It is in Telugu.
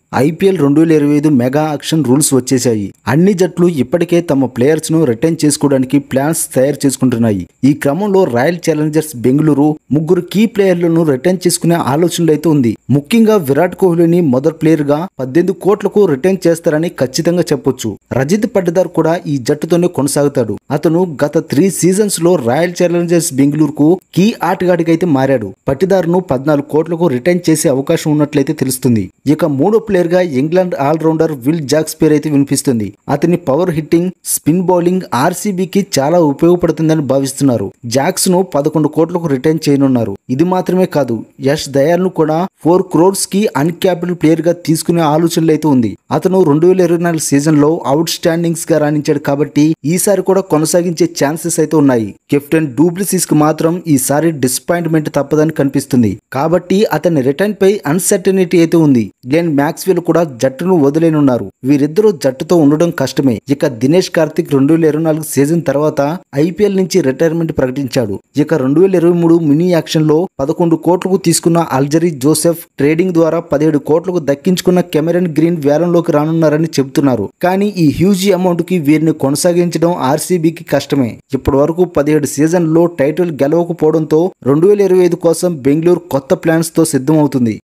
ఐపీఎల్ రెండు వేల ఇరవై ఐదు మెగా ఆక్షన్ రూల్స్ వచ్చేశాయి అన్ని జట్లు ఇప్పటికే తమ ప్లేయర్స్ ను రిటైన్ చేసుకోవడానికి ప్లాన్స్ తయారు చేసుకుంటున్నాయి ఈ క్రమంలో రాయల్ ఛాలెంజర్స్ బెంగళూరు ముగ్గురు కీ ప్లేయర్లను రిటైన్ చేసుకునే ఆలోచనలు అయితే ఉంది ముఖ్యంగా విరాట్ కోహ్లీని మొదటి ప్లేయర్ గా పద్దెనిమిది కోట్లకు రిటైన్ చేస్తారని ఖచ్చితంగా చెప్పొచ్చు రజిత్ పడ్డదార్ కూడా ఈ జట్టుతోనే కొనసాగుతాడు అతను గత త్రీ సీజన్స్ లో రాయల్ ఛాలెంజర్స్ బెంగళూరుకు కీ ఆటగాడిగా అయితే మారాడు పట్టిదారును పద్నాలుగు కోట్లకు రిటైన్ చేసే అవకాశం ఉన్నట్లయితే తెలుస్తుంది ఇక మూడో ప్లేయర్ గా ఇంగ్లాండ్ ఆల్రౌండర్ విల్ జాక్స్ పేరు అయితే వినిపిస్తుంది అతని పవర్ హిట్టింగ్ స్పిన్ బౌలింగ్ ఆర్సీబీకి చాలా ఉపయోగపడుతుందని భావిస్తున్నారు జాక్స్ ను పదకొండు కోట్లకు రిటైన్ చేయనున్నారు ఇది మాత్రమే కాదు యష్ దయాల్ ను కూడా ఫోర్ క్రోర్స్ కి అన్క్యాపిటల్ ప్లేయర్ గా తీసుకునే ఆలోచనలు అయితే ఉంది అతను రెండు వేల ఇరవై నాలుగు సీజన్ లో అవుట్ స్టాండింగ్స్ గా రాణించాడు కాబట్టి ఈసారి కూడా కొనసాగించే ఛాన్సెస్ అయితే ఉన్నాయి కెప్టెన్ డూప్లిసిస్ కి మాత్రం ఈసారి డిసప్పాయింట్మెంట్ తప్పదని కనిపిస్తుంది కాబట్టి అతని రిటర్న్ పై అన్సర్టనిటీ అయితే ఉంది గ్లెన్ మ్యాక్స్వెల్ కూడా జట్టును వదిలేనున్నారు వీరిద్దరూ జట్టుతో ఉండడం కష్టమే ఇక దినేష్ కార్తిక్ రెండు వేల ఇరవై నాలుగు సీజన్ తర్వాత ఐపీఎల్ నుంచి రిటైర్మెంట్ ప్రకటించాడు ఇక రెండు వేల ఇరవై మూడు మినీ యాక్షన్ లో పదకొండు కోట్లకు తీసుకున్న అల్జరీ జోసెఫ్ ట్రేడింగ్ ద్వారా పదిహేడు కోట్లకు దక్కించుకున్న కెమెరన్ గ్రీన్ వేలంలోకి రానున్నారని చెబుతున్నారు కానీ ఈ హ్యూజ్ అమౌంట్ కి వీరిని కొనసాగించడం ఆర్సీబీకి కష్టమే ఇప్పటి వరకు పదిహేడు సీజన్ లో టైటిల్ గెలవకపోవడంతో రెండు వేల ఇరవై ఐదు కోసం బెంగళూరు కొత్త ప్లాన్స్ తో సిద్ధమవుతుంది